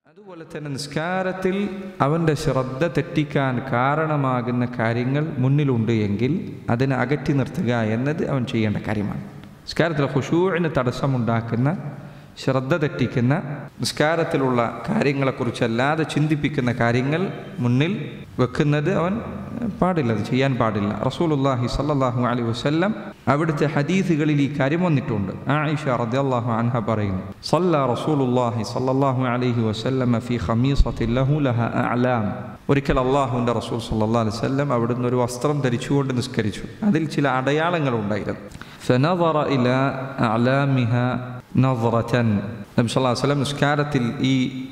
അതുപോലെ തന്നെ നിസ്കാരത്തിൽ അവൻ്റെ ശ്രദ്ധ തെറ്റിക്കാൻ കാരണമാകുന്ന കാര്യങ്ങൾ മുന്നിലുണ്ട് എങ്കിൽ അതിനെ അകറ്റി നിർത്തുക എന്നത് അവൻ ചെയ്യേണ്ട കാര്യമാണ് നിസ്കാരത്തിൽ ഖുഷൂഴിന് തടസ്സമുണ്ടാക്കുന്ന ശ്രദ്ധ തെറ്റിക്കുന്ന നിസ്കാരത്തിലുള്ള കാര്യങ്ങളെക്കുറിച്ചല്ലാതെ ചിന്തിപ്പിക്കുന്ന കാര്യങ്ങൾ മുന്നിൽ വെക്കുന്നത് അവൻ പാടില്ല അത് ചെയ്യാൻ പാടില്ല റസൂലുല്ലാഹി സല്ലല്ലാഹു അലൈഹി വസല്ലം അവിടുത്തെ ഹദീസുകളിൽ ഈ കാര്യം വന്നിട്ടുണ്ട് ആയിഷ റളിയല്ലാഹു അൻഹ പറയുന്നു സല്ല റസൂലുല്ലാഹി സല്ലല്ലാഹു അലൈഹി വസല്ലം ഫി ഖമീസത്തിൻ ലഹു ലഹ അഅലാം ഒരിക്കൽ അള്ളാഹുവിൻ്റെ റസൂൽ സല്ലല്ലാഹു അലൈഹി വസല്ലം അവിടുന്ന് ഒരു വസ്ത്രം ധരിച്ചുകൊണ്ട് നിസ്കരിച്ചു അതിൽ ചില അടയാളങ്ങൾ ഉണ്ടായിരുന്നു فنظر إلى أعلامها نظرة നബി സല്ലല്ലാഹു അലൈഹി വസല്ലം നിസ്കാരത്തിൽ ഈ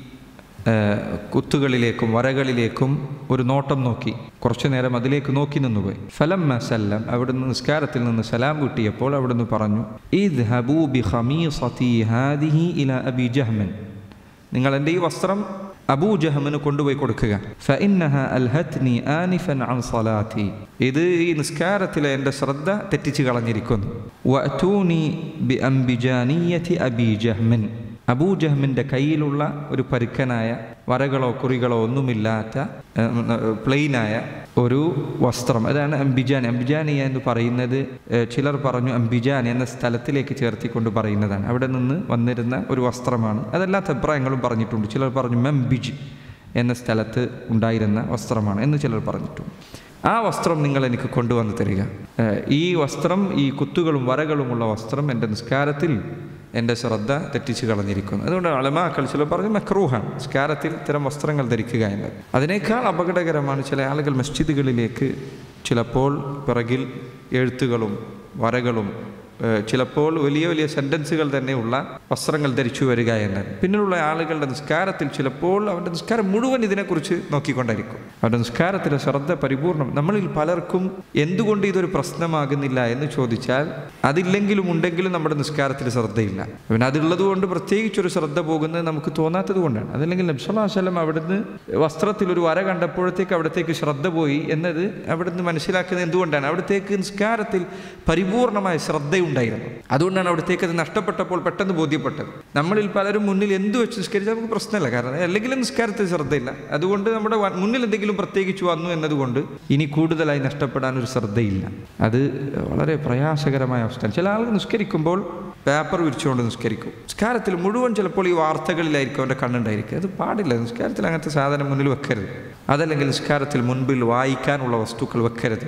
ഏഹ്, കുത്തുകളിലേക്കും വരകളിലേക്കും ഒരു നോട്ടം നോക്കി കുറച്ചു നേരം അതിലേക്ക് നോക്കി നിന്നുപോയി ഫലമ്മ സല്ലം അവിടുന്ന് നിസ്കാരത്തിൽ നിന്ന് സലാം കിട്ടിയപ്പോൾ അവിടുന്ന് പറഞ്ഞു ഈദ് ഹബൂബി ഖമീസതി ഹാദിഹി ഇല അബി ജഹ്മൻ നിങ്ങൾ എൻ്റെ ഈ വസ്ത്രം അബൂ ജഹമിന് കൊണ്ടുപോയി കൊടുക്കുക ഫഇന്നഹ അൽഹത്നി ആനിഫൻ അൻ സലാത്തി ഇത് ഈ നിസ്കാരത്തിലെ എൻ്റെ ശ്രദ്ധ തെറ്റിച്ച് കളഞ്ഞിരിക്കുന്നു വഅതൂനി ബി അംബിജാനിയതി അബി ജഹ്മിൻ അബൂ ജഹ്മിൻ്റെ കയ്യിലുള്ള ഒരു പരുക്കനായ വരകളോ കുറികളോ ഒന്നുമില്ലാത്ത പ്ലെയിനായ ഒരു വസ്ത്രം അതാണ് അംബിജാനി അംബിജാനിയ എന്ന് പറയുന്നത് ഏഹ്, ചിലർ പറഞ്ഞു അംബിജാൻ എന്ന സ്ഥലത്തിലേക്ക് ചേർത്തിക്കൊണ്ട് പറയുന്നതാണ് അവിടെ നിന്ന് വന്നിരുന്ന ഒരു വസ്ത്രമാണ് അതെല്ലാത്ത അഭിപ്രായങ്ങളും പറഞ്ഞിട്ടുണ്ട് ചിലർ പറഞ്ഞു മെംബിജ് എന്ന സ്ഥലത്ത് ഉണ്ടായിരുന്ന വസ്ത്രമാണ് എന്ന് ചിലർ പറഞ്ഞിട്ടുണ്ട് ആ വസ്ത്രം നിങ്ങൾ എനിക്ക് കൊണ്ടുവന്ന് തരിക ഏഹ്, ഈ വസ്ത്രം ഈ കുത്തുകളും വരകളുമുള്ള വസ്ത്രം എൻ്റെ നിസ്കാരത്തിൽ എൻ്റെ ശ്രദ്ധ തെറ്റിച്ച് കളഞ്ഞിരിക്കുന്നു അതുകൊണ്ട് അളമാക്കൾ ചില പറഞ്ഞു മക്രൂഹാണ് നിസ്കാരത്തിൽ ഇത്തരം വസ്ത്രങ്ങൾ ധരിക്കുക എന്നത് അതിനേക്കാൾ അപകടകരമാണ് ചില ആളുകൾ മസ്ജിദുകളിലേക്ക് ചിലപ്പോൾ പിറകിൽ എഴുത്തുകളും വരകളും ഏഹ്, ചിലപ്പോൾ വലിയ വലിയ സെൻറ്റൻസുകൾ തന്നെയുള്ള വസ്ത്രങ്ങൾ ധരിച്ചു വരിക എന്നത് പിന്നിലുള്ള ആളുകളുടെ നിസ്കാരത്തിൽ ചിലപ്പോൾ അവൻ്റെ നിസ്കാരം മുഴുവൻ ഇതിനെക്കുറിച്ച് നോക്കിക്കൊണ്ടായിരിക്കും അവൻ്റെ നിസ്കാരത്തിലെ ശ്രദ്ധ പരിപൂർണം നമ്മളിൽ പലർക്കും എന്തുകൊണ്ട് ഇതൊരു പ്രശ്നമാകുന്നില്ല എന്ന് ചോദിച്ചാൽ അതില്ലെങ്കിലും ഉണ്ടെങ്കിലും നമ്മുടെ നിസ്കാരത്തിൽ ശ്രദ്ധയില്ല പിന്നെ അതുള്ളത് കൊണ്ട് പ്രത്യേകിച്ചൊരു ശ്രദ്ധ പോകുന്നത് നമുക്ക് തോന്നാത്തത് കൊണ്ടാണ് അതല്ലെങ്കിൽ നബ്സല്ലാസ്ലം അവിടുന്ന് വസ്ത്രത്തിൽ ഒരു വര കണ്ടപ്പോഴത്തേക്ക് അവിടത്തേക്ക് ശ്രദ്ധ പോയി എന്നത് അവിടുന്ന് മനസ്സിലാക്കുന്നത് എന്തുകൊണ്ടാണ് അവിടത്തേക്ക് നിസ്കാരത്തിൽ പരിപൂർണമായ ശ്രദ്ധയുണ്ടായിരുന്നു അതുകൊണ്ടാണ് അവിടത്തേക്ക് അത് നഷ്ടപ്പെട്ടപ്പോൾ പെട്ടെന്ന് ബോധ്യപ്പെട്ടത് നമ്മളിൽ പലരും മുന്നിൽ എന്ത് വെച്ച് നിസ്കരിച്ചാൽ നമുക്ക് പ്രശ്നമില്ല കാരണം അല്ലെങ്കിൽ നിസ്കാരത്തിൽ ശ്രദ്ധയില്ല അതുകൊണ്ട് നമ്മുടെ വ- മുന്നിൽ എന്തെങ്കിലും പ്രത്യേകിച്ച് വന്നു എന്നതുകൊണ്ട് ഇനി കൂടുതലായി നഷ്ടപ്പെടാൻ ഒരു ശ്രദ്ധയില്ല അത് വളരെ പ്രയാസകരമായ അവസ്ഥയാണ് ചില ആളുകൾ നിസ്കരിക്കുമ്പോൾ പേപ്പർ വിരിച്ചുകൊണ്ട് നിസ്കരിക്കും നിസ്കാരത്തിൽ മുഴുവൻ ചിലപ്പോൾ ഈ വാർത്തകളിലായിരിക്കും അവൻ്റെ കണ്ണുണ്ടായിരിക്കും അത് പാടില്ല നിസ്കാരത്തിൽ അങ്ങനത്തെ സാധനം മുന്നിൽ വെക്കരുത് അതല്ലെങ്കിൽ നിസ്കാരത്തിൽ മുൻപിൽ വായിക്കാനുള്ള വസ്തുക്കൾ വെക്കരുത്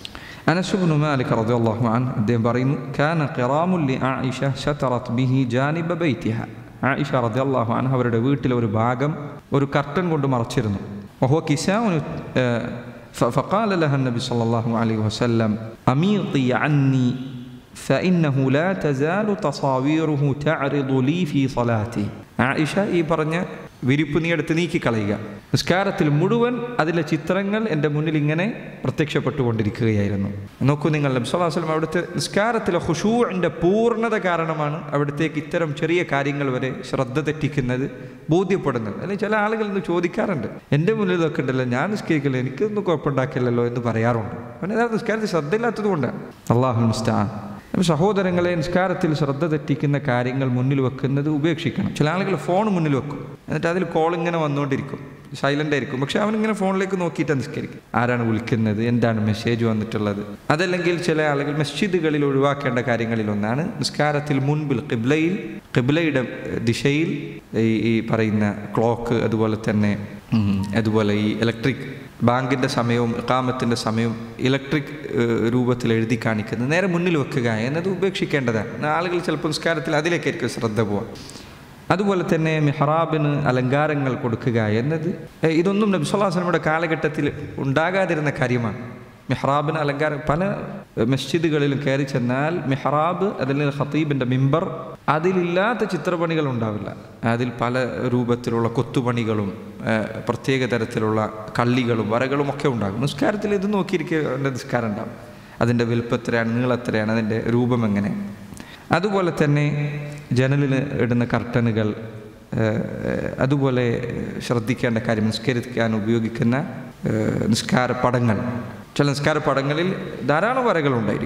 അനസ് ബിൻ മാലിക് റളിയല്ലാഹു അൻഹു അദ്ദേഹം പറയുന്നു കാന ഖിറാമുൽ ലിആയിഷ ശതറത് ബിഹി ജാനിബ ബൈതിഹ ആയിഷ റളിയല്ലാഹു അൻഹ അവരുടെ വീട്ടിലെ ഒരു ഭാഗം ഒരു കർട്ടൻ കൊണ്ട് മറച്ചിരുന്നു വഹുവ കിസാഉൻ فقال لها النبي صلى الله عليه وسلم أميطي عني فإنه لا تزال تصاويره تعرض لي في صلاتي ആയിഷ ഈ പറഞ്ഞ വിരിപ്പ് നീ എടുത്ത് നീക്കിക്കളയുക നിസ്കാരത്തിൽ മുഴുവൻ അതിലെ ചിത്രങ്ങൾ എൻ്റെ മുന്നിൽ ഇങ്ങനെ പ്രത്യക്ഷപ്പെട്ടുകൊണ്ടിരിക്കുകയായിരുന്നു നോക്കൂ നിങ്ങൾ നബ്സലാസ്ലം അവിടുത്തെ നിസ്കാരത്തിലെ ഹുഷൂറിൻ്റെ പൂർണ്ണത കാരണമാണ് അവിടത്തേക്ക് ഇത്തരം ചെറിയ കാര്യങ്ങൾ വരെ ശ്രദ്ധ തെറ്റിക്കുന്നത് ബോധ്യപ്പെടുന്നത് അല്ലെങ്കിൽ ചില ആളുകൾ ഇന്ന് ചോദിക്കാറുണ്ട് എൻ്റെ മുന്നിൽ ഇതൊക്കെ ഉണ്ടല്ലോ ഞാൻ നിസ്കരിക്കില്ല എനിക്കൊന്നും കുഴപ്പമുണ്ടാക്കില്ലല്ലോ എന്ന് പറയാറുണ്ട് അവൻ യഥാർത്ഥ നിസ്കാരത്തിൽ ശ്രദ്ധയില്ലാത്തത് കൊണ്ടാണ് അള്ളാഹു മുസ്താൻ അപ്പോൾ സഹോദരങ്ങളെ നിസ്കാരത്തിൽ ശ്രദ്ധ തെറ്റിക്കുന്ന കാര്യങ്ങൾ മുന്നിൽ വെക്കുന്നത് ഉപേക്ഷിക്കണം ചില ആളുകൾ ഫോൺ മുന്നിൽ വെക്കും എന്നിട്ട് അതിൽ കോൾ ഇങ്ങനെ വന്നുകൊണ്ടിരിക്കും സൈലൻ്റ് ആയിരിക്കും പക്ഷെ അവനിങ്ങനെ ഫോണിലേക്ക് നോക്കിയിട്ട് നിസ്കരിക്കും ആരാണ് വിളിക്കുന്നത് എന്താണ് മെസ്സേജ് വന്നിട്ടുള്ളത് അതല്ലെങ്കിൽ ചില ആളുകൾ മസ്ജിദുകളിൽ ഒഴിവാക്കേണ്ട കാര്യങ്ങളിൽ ഒന്നാണ് നിസ്കാരത്തിൽ മുൻപിൽ കിബ്ലയിൽ കിബ്ലയുടെ ദിശയിൽ ഈ ഈ പറയുന്ന ക്ലോക്ക് അതുപോലെ തന്നെ ഉം, അതുപോലെ ഈ ഇലക്ട്രിക് ബാങ്കിൻ്റെ സമയവും ഇക്കാമത്തിൻ്റെ സമയവും ഇലക്ട്രിക് ഏഹ്, രൂപത്തിൽ എഴുതി കാണിക്കുന്നത് നേരെ മുന്നിൽ വെക്കുക എന്നത് ഉപേക്ഷിക്കേണ്ടതാണ് ആളുകൾ ചിലപ്പോൾ നിസ്കാരത്തിൽ അതിലേക്കായിരിക്കും ശ്രദ്ധ പോവുക അതുപോലെ തന്നെ മെഹ്റാബിന് അലങ്കാരങ്ങൾ കൊടുക്കുക എന്നത് ഏഹ്, ഇതൊന്നും നബ്സുല്ലാസ്ലമിയുടെ കാലഘട്ടത്തിൽ ഉണ്ടാകാതിരുന്ന കാര്യമാണ് മെഹ്റാബിന് അലങ്കാരം പല മസ്ജിദുകളിലും കയറി ചെന്നാൽ മെഹ്റാബ് അതല്ലെങ്കിൽ ഖത്തീബിൻ്റെ മിമ്പർ അതിലില്ലാത്ത ചിത്രപണികൾ ഉണ്ടാവില്ല അതിൽ പല രൂപത്തിലുള്ള കൊത്തുപണികളും ഏഹ്, പ്രത്യേക തരത്തിലുള്ള കള്ളികളും വരകളും ഒക്കെ ഉണ്ടാകും നിസ്കാരത്തിൽ ഇത് നോക്കിയിരിക്കുക നിസ്കാരം ഉണ്ടാകും അതിൻ്റെ വലുപ്പം എത്രയാണ് നീളം എത്രയാണ് അതിൻ്റെ രൂപം എങ്ങനെ അതുപോലെ തന്നെ ജനലിൽ ഇടുന്ന കർട്ടനുകൾ ഏഹ്, അതുപോലെ ശ്രദ്ധിക്കേണ്ട കാര്യം നിസ്കരിക്കാൻ ഉപയോഗിക്കുന്ന ഏഹ്, നിസ്കാര പടങ്ങൾ ചില നിസ്കാര പടങ്ങളിൽ ധാരാളം വരകൾ ഉണ്ടായിരിക്കും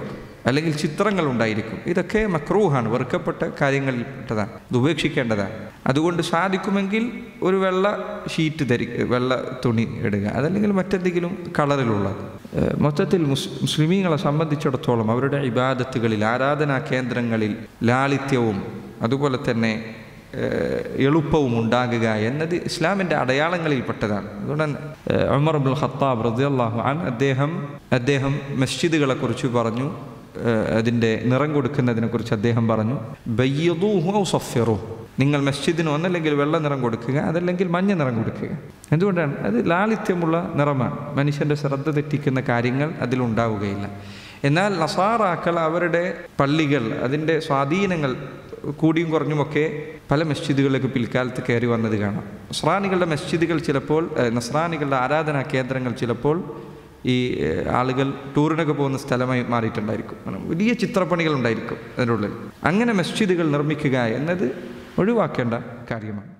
അല്ലെങ്കിൽ ചിത്രങ്ങൾ ഉണ്ടായിരിക്കും ഇതൊക്കെ മക്രൂഹാണ് വെറുക്കപ്പെട്ട കാര്യങ്ങളിൽപ്പെട്ടതാണ് ഇത് ഉപേക്ഷിക്കേണ്ടതാണ് അതുകൊണ്ട് സാധിക്കുമെങ്കിൽ ഒരു വെള്ള ഷീറ്റ് ധരി വെള്ള തുണി ഇടുക അതല്ലെങ്കിൽ മറ്റെന്തെങ്കിലും കളറിലുള്ളത് ഏഹ് മൊത്തത്തിൽ മുസ് മുസ്ലിമീങ്ങളെ സംബന്ധിച്ചിടത്തോളം അവരുടെ ഇബാദത്തുകളിൽ ആരാധനാ കേന്ദ്രങ്ങളിൽ ലാളിത്യവും അതുപോലെ തന്നെ ഏഹ് എളുപ്പവും ഉണ്ടാകുക എന്നത് ഇസ്ലാമിൻ്റെ അടയാളങ്ങളിൽപ്പെട്ടതാണ് അതുകൊണ്ട് ഏഹ് ഉമർ അബ്ദുൽ ഖത്താബ് റദിയല്ലാഹു അൻ അദ്ദേഹം അദ്ദേഹം മസ്ജിദുകളെ കുറിച്ച് പറഞ്ഞു ഏഹ് അതിൻ്റെ നിറം കൊടുക്കുന്നതിനെ കുറിച്ച് അദ്ദേഹം പറഞ്ഞു ബയ്യദൂഹു ഔ സഫിറു നിങ്ങൾ മസ്ജിദിന് ഒന്നല്ലെങ്കിൽ വെള്ള നിറം കൊടുക്കുക അതല്ലെങ്കിൽ മഞ്ഞ നിറം കൊടുക്കുക എന്തുകൊണ്ടാണ് അത് ലാളിത്യമുള്ള നിറമാണ് മനുഷ്യൻ്റെ ശ്രദ്ധ തെറ്റിക്കുന്ന കാര്യങ്ങൾ അതിലുണ്ടാവുകയില്ല എന്നാൽ നസാറാക്കൾ അവരുടെ പള്ളികൾ അതിൻ്റെ സ്വാധീനങ്ങൾ കൂടിയും കുറഞ്ഞുമൊക്കെ പല മസ്ജിദുകളിലേക്ക് പിൽക്കാലത്ത് കയറി വന്നത് കാണാം നസ്രാനികളുടെ മസ്ജിദുകൾ ചിലപ്പോൾ ഏഹ്, നസ്രാനികളുടെ ആരാധനാ കേന്ദ്രങ്ങൾ ചിലപ്പോൾ ഈ ഏഹ്, ആളുകൾ ടൂറിനൊക്കെ പോകുന്ന സ്ഥലമായി മാറിയിട്ടുണ്ടായിരിക്കും കാരണം വലിയ ചിത്രപ്പണികൾ ഉണ്ടായിരിക്കും അതിനുള്ളിൽ അങ്ങനെ മസ്ജിദുകൾ നിർമ്മിക്കുക എന്നത് ഒഴിവാക്കേണ്ട കാര്യമാണ്